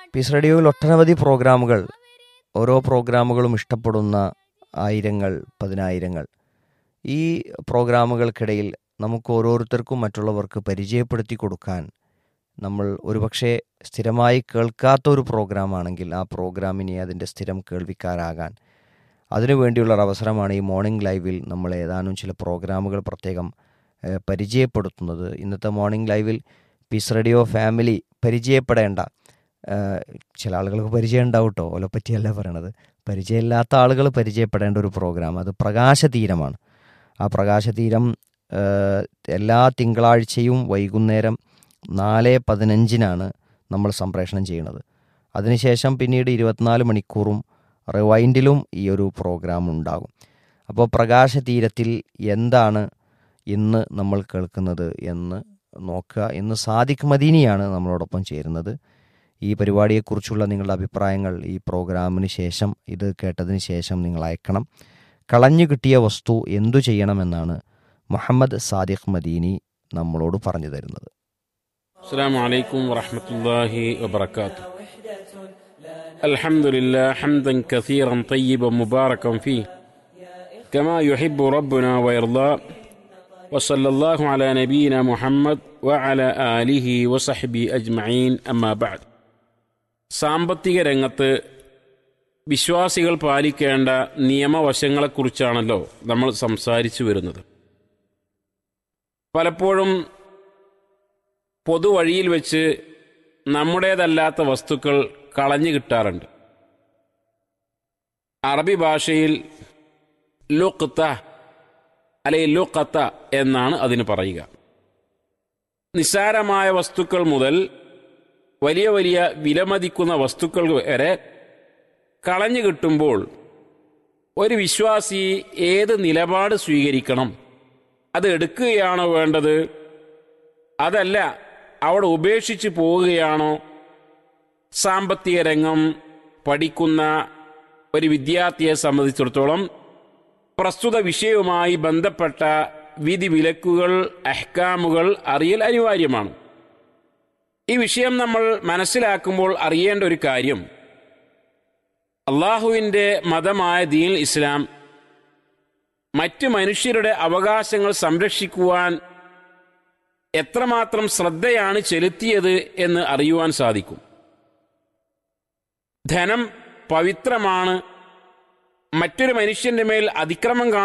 piece റേഡിയോയിൽ ഒട്ടനവധി പ്രോഗ്രാമുകൾ ഓരോ പ്രോഗ്രാമുകളും ഇഷ്ടപ്പെടുന്ന ആയിരങ്ങൾ പതിനായിരങ്ങൾ ഈ പ്രോഗ്രാമുകൾക്കിടയിൽ നമുക്ക് ഓരോരുത്തർക്കും മറ്റുള്ളവർക്ക് പരിചയപ്പെടുത്തി കൊടുക്കാൻ നമ്മൾ ഒരുപക്ഷെ സ്ഥിരമായി കേൾക്കാത്ത ഒരു പ്രോഗ്രാമാണെങ്കിൽ ആ പ്രോഗ്രാമിനെ അതിൻ്റെ സ്ഥിരം കേൾവിക്കാരാകാൻ അതിനുവേണ്ടിയുള്ള ഒരു അവസരമാണ് ഈ മോർണിംഗ് ലൈവിൽ നമ്മൾ ഏതാനും ചില പ്രോഗ്രാമുകൾ പ്രത്യേകം ഏഹ്, പരിചയപ്പെടുത്തുന്നത് ഇന്നത്തെ മോർണിംഗ് ലൈവിൽ പീസ് റേഡിയോ ഫാമിലി പരിചയപ്പെടേണ്ട ഏഹ്, ചില ആളുകൾക്ക് പരിചയം ഉണ്ടാവും കേട്ടോ ഓലെ പറ്റിയല്ല പറയണത് പരിചയമില്ലാത്ത ആളുകൾ പരിചയപ്പെടേണ്ട ഒരു പ്രോഗ്രാം അത് പ്രകാശതീരമാണ് ആ പ്രകാശതീരം ഏഹ്, എല്ലാ തിങ്കളാഴ്ചയും വൈകുന്നേരം നാല് പതിനഞ്ചിനാണ് നമ്മൾ സംപ്രേഷണം ചെയ്യുന്നത് അതിനുശേഷം പിന്നീട് ഇരുപത്തിനാല് മണിക്കൂറും റിവൈൻഡിലും ഈ ഒരു പ്രോഗ്രാം ഉണ്ടാകും അപ്പോൾ പ്രകാശതീരത്തിൽ എന്താണ് ഇന്ന് നമ്മൾ കേൾക്കുന്നത് എന്ന് നോക്കുക ഇന്ന് സാദിഖ് മദീനിയാണ് നമ്മളോടൊപ്പം ചേരുന്നത് ഈ പരിപാടിയെക്കുറിച്ചുള്ള നിങ്ങളുടെ അഭിപ്രായങ്ങൾ ഈ പ്രോഗ്രാമിന് ശേഷം ഇത് കേട്ടതിന് ശേഷം നിങ്ങൾ അയക്കണം കളഞ്ഞു കിട്ടിയ വസ്തു എന്തു ചെയ്യണമെന്നാണ് മുഹമ്മദ് സാദിഖ് മദീനി നമ്മളോട് പറഞ്ഞു തരുന്നത് السلام عليكم ورحمة الله وبركاته الحمد لله حمدا كثيرا طيبا مباركا فيه كما يحب ربنا ويرضى وصلى الله على نبينا محمد وعلى آله وصحبه أجمعين أما بعد സാമ്പത്തിക രംഗത്ത് വിശ്വാസികൾ പാലിക്കേണ്ട നിയമവശങ്ങളെക്കുറിച്ചാണല്ലോ നമ്മൾ സംസാരിച്ചു വരുന്നത് പലപ്പോഴും പൊതുവഴിയിൽ വെച്ച് നമ്മുടേതല്ലാത്ത വസ്തുക്കൾ കളഞ്ഞു കിട്ടാറുണ്ട് അറബി ഭാഷയിൽ ലുഖത്ത അല്ലെങ്കിൽ ലുഖത്ത എന്നാണ് അതിന് പറയുക നിസ്സാരമായ വസ്തുക്കൾ മുതൽ വലിയ വലിയ വിലമതിക്കുന്ന വസ്തുക്കൾ വരെ കളഞ്ഞു കിട്ടുമ്പോൾ ഒരു വിശ്വാസി ഏത് നിലപാട് സ്വീകരിക്കണം അത് എടുക്കുകയാണോ വേണ്ടത് അതല്ല അവിടെ ഉപേക്ഷിച്ച് പോവുകയാണോ സാമ്പത്തിക രംഗം പഠിക്കുന്ന ഒരു വിദ്യാർത്ഥിയെ സംബന്ധിച്ചിടത്തോളം പ്രസ്തുത വിഷയവുമായി ബന്ധപ്പെട്ട വിധി വിലക്കുകൾ അഹ്കാമുകൾ അറിയൽ അനിവാര്യമാണ് ഈ വിഷയം നമ്മൾ മനസ്സിലാക്കുമ്പോൾ അറിയേണ്ട ഒരു കാര്യം അള്ളാഹുവിൻ്റെ മതമായ ദീൻ ഇസ്ലാം മറ്റു മനുഷ്യരുടെ അവകാശങ്ങൾ സംരക്ഷിക്കുവാൻ എത്രമാത്രം ശ്രദ്ധയാണ് ചെലുത്തിയത് എന്ന് അറിയുവാൻ സാധിക്കും ധനം പവിത്രമാണ് മറ്റൊരു മനുഷ്യന്റെ മേൽ അതിക്രമം കാണ